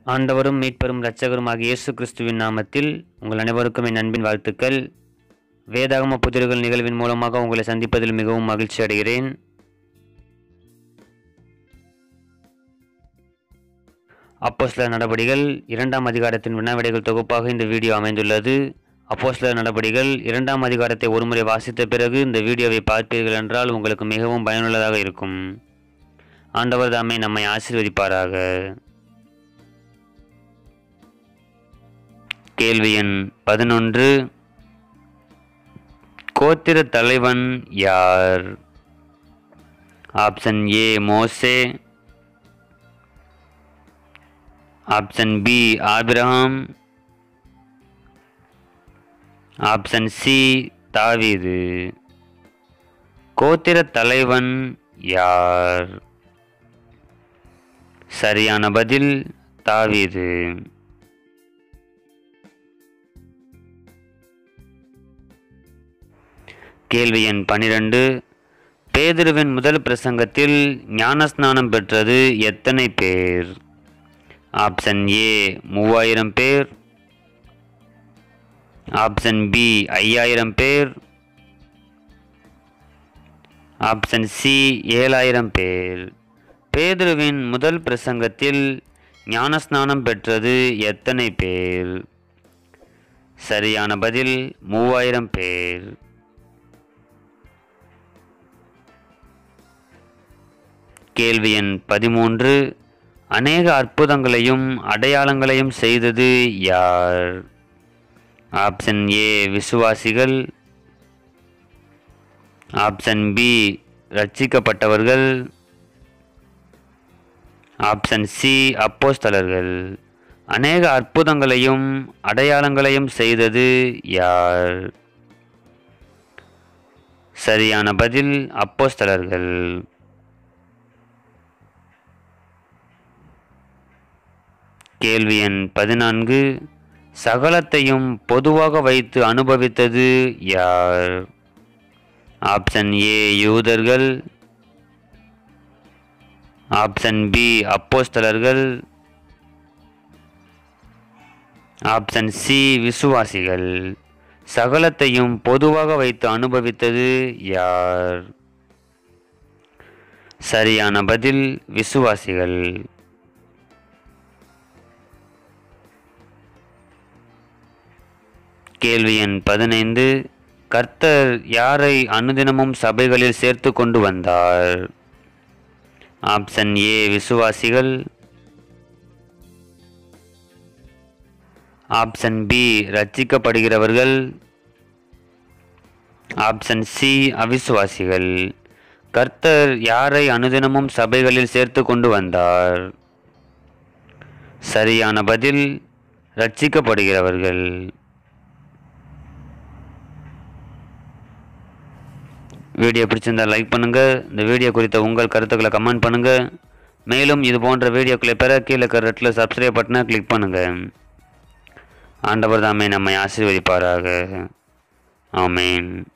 ஆண்டவரும் மீட்பெரும் இரட்சகருமாகிய இயேசு கிறிஸ்துவின் நாமத்தில் உங்கள் அனைவருக்கும் என் அன்பின் வாழ்த்துக்கள் வேதாகம புதிர்கள் நிகழ்வின் மூலமாக உங்களை சந்திப்பதில் மிகவும் மகிழ்ச்சி அடைகிறேன் அப்போஸ்லர் நடபடிகள் இரண்டாம் அதிகாரத்தின் வினாவிடைகள் தொகுப்பாக இந்த வீடியோ அமைந்துள்ளது அப்போஸ்லர் நடபடிகள் இரண்டாம் அதிகாரத்தை ஒருமுறை வாசித்த பிறகு இந்த வீடியோவை பார்ப்பீர்கள் என்றால் உங்களுக்கு மிகவும் பயனுள்ளதாக இருக்கும் ஆண்டவர் தாமே நம்மை ஆசீர்வதிப்பாராக கேள்வி எண் பதினொன்று கோத்திர தலைவன் யார் ஆப்ஷன் ஏ மோசே ஆப்ஷன் பி ஆபிரகாம் ஆப்ஷன் சி தாவீது கோத்திர தலைவன் யார் சரியான பதில் தாவீது கேள்வி எண் பனிரெண்டு பேதுருவின் முதல் பிரசங்கத்தில் ஞானஸ்நானம் பெற்றது எத்தனை பேர் ஆப்ஷன் ஏ மூவாயிரம் பேர் ஆப்ஷன் பி ஐயாயிரம் பேர் ஆப்ஷன் சி ஏழாயிரம் பேர் பேதுருவின் முதல் பிரசங்கத்தில் ஞானஸ்நானம் பெற்றது எத்தனை பேர் சரியான பதில் மூவாயிரம் பேர் கேள்வி எண் பதிமூன்று அநேக அற்புதங்களையும் அடையாளங்களையும் செய்தது யார் ஆப்ஷன் ஏ விசுவாசிகள் ஆப்ஷன் பி ரட்சிக்கப்பட்டவர்கள் ஆப்ஷன் சி அப்போஸ்தலர்கள் அநேக அற்புதங்களையும் அடையாளங்களையும் செய்தது யார் சரியான பதில் அப்போஸ்தலர்கள் கேள்வி எண் பதினான்கு சகலத்தையும் பொதுவாக வைத்து அனுபவித்தது யார் ஆப்ஷன் ஏ யூதர்கள் ஆப்ஷன் பி அப்போஸ்தலர்கள் ஆப்ஷன் சி விசுவாசிகள் சகலத்தையும் பொதுவாக வைத்து அனுபவித்தது யார் சரியான பதில் விசுவாசிகள் கேள்வி எண் பதினைந்து கர்த்தர் யாரை அனுதினமும் சபைகளில் சேர்த்து கொண்டு வந்தார் ஆப்ஷன் ஏ விசுவாசிகள் ஆப்ஷன் பி ரட்சிக்கப்படுகிறவர்கள் ஆப்ஷன் சி அவிசுவாசிகள் கர்த்தர் யாரை அனுதினமும் சபைகளில் சேர்த்து கொண்டு வந்தார் சரியான பதில் ரட்சிக்கப்படுகிறவர்கள் வீடியோ பிடிச்சிருந்தால் லைக் பண்ணுங்கள் இந்த வீடியோ குறித்த உங்கள் கருத்துக்களை கமெண்ட் பண்ணுங்கள் மேலும் இது போன்ற வீடியோக்களை பெற கீழே இருக்கிற ரெட்டில் சப்ஸ்கிரைப் பட்டனை கிளிக் பண்ணுங்கள் ஆண்டவர் தாமே நம்மை ஆசீர்வதிப்பாராக ஆமேன்